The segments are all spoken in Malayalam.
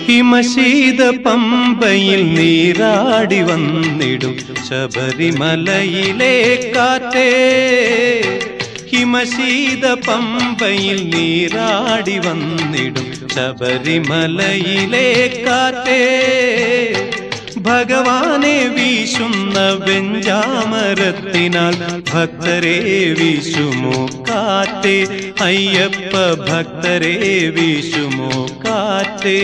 ഹിമശീത പമ്പയിൽ നീരാടി വന്നിടും ശബരിമലയിലെ കാറ്റേ ഹിമശീത പമ്പയിൽ നീരാടി വന്നിടും ശബരിമലയിലെ കാറ്റേ ഭഗവാനെ വീശുന്ന വെഞ്ചാമരത്തിനാൽ ഭക്തരെ വീശുമോ കാറ്റേ അയ്യപ്പ ഭക്തരെ വീശുമോ കാറ്റേ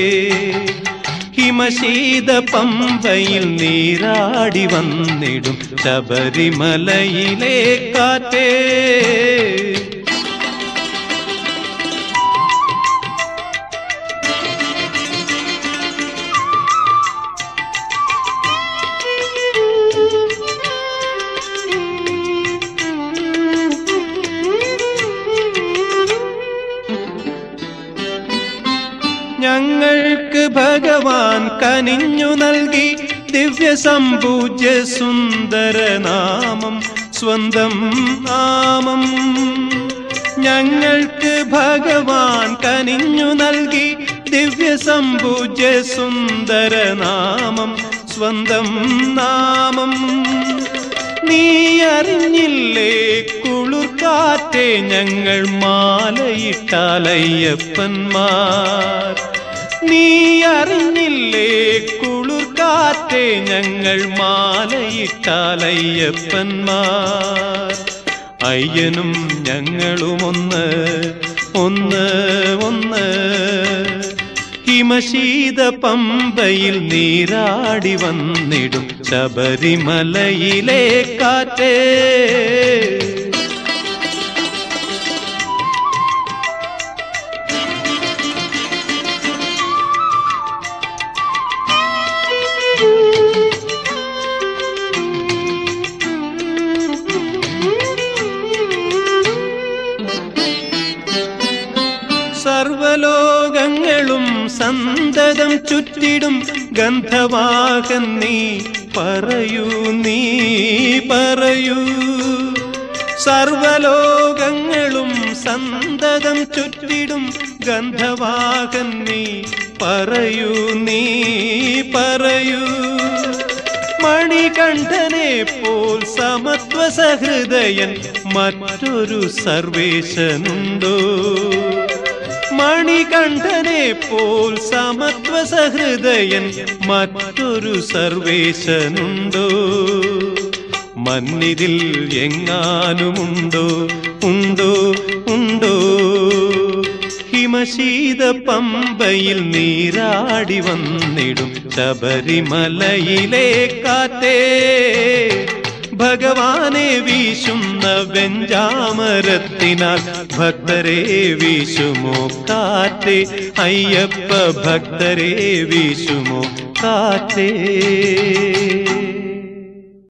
ഹിമശീത പമ്പയിൽ നീരാടി വന്നിടും ശബരിമലയിലെ കാറ്റേ ഞങ്ങൾക്ക് ഭഗവാൻ കനിഞ്ഞു നൽകി ദിവ്യ സമ്പൂജ്യ സുന്ദരനാമം സ്വന്തം നാമം ഞങ്ങൾക്ക് ഭഗവാൻ കനിഞ്ഞു നൽകി ദിവ്യ സമ്പൂജ്യ സുന്ദരനാമം സ്വന്തം നാമം നീ അറിഞ്ഞില്ലേ കുളിർക്കാറ്റെ ഞങ്ങൾ മാലയിട്ടാലയ്യപ്പന്മാർ നീ അറിഞ്ഞില്ലേ കുളിർക്കാറ്റെ ഞങ്ങൾ മാലയിട്ടാലയ്യപ്പന്മാർ അയ്യനും ഞങ്ങളും ഒന്ന് ഒന്ന് ഒന്ന് ഹിമശീത പമ്പയിൽ നീരാടി വന്നിടും ശബരിമലയിലെ കാറ്റേ സർവലോകങ്ങളും സന്തതം ചുറ്റിടും ഗന്ധവാഹൻ നീ പറയൂ നീ പറയൂ സർവലോകങ്ങളും സന്തതം ചുറ്റിടും ഗന്ധവാഹൻ നീ പറയൂ നീ പറയൂ മണികണ്ഠനെ പോൽ സമത്വ സഹൃദയൻ മറ്റൊരു സർവേശനുണ്ടോ മണികണ്ഠനെ പോൽ സമത്വ സഹൃദയൻ മറ്റൊരു സർവേശനുണ്ടോ മന്നിതിൽ എങ്ങാനുമുണ്ടോ ഉണ്ടോ ഉണ്ടോ ഹിമശീത പമ്പയിൽ നീരാടി വന്നിടും ശബരിമലയിലെ കാറ്റേ ഭഗവാനെ വീശുന്ന വെഞ്ചാമരത്തിനാൽ ഭക്തരെ വീശുമോ കാറ്റേ അയ്യപ്പ ഭക്തരെ വീശുമോ കാറ്റേ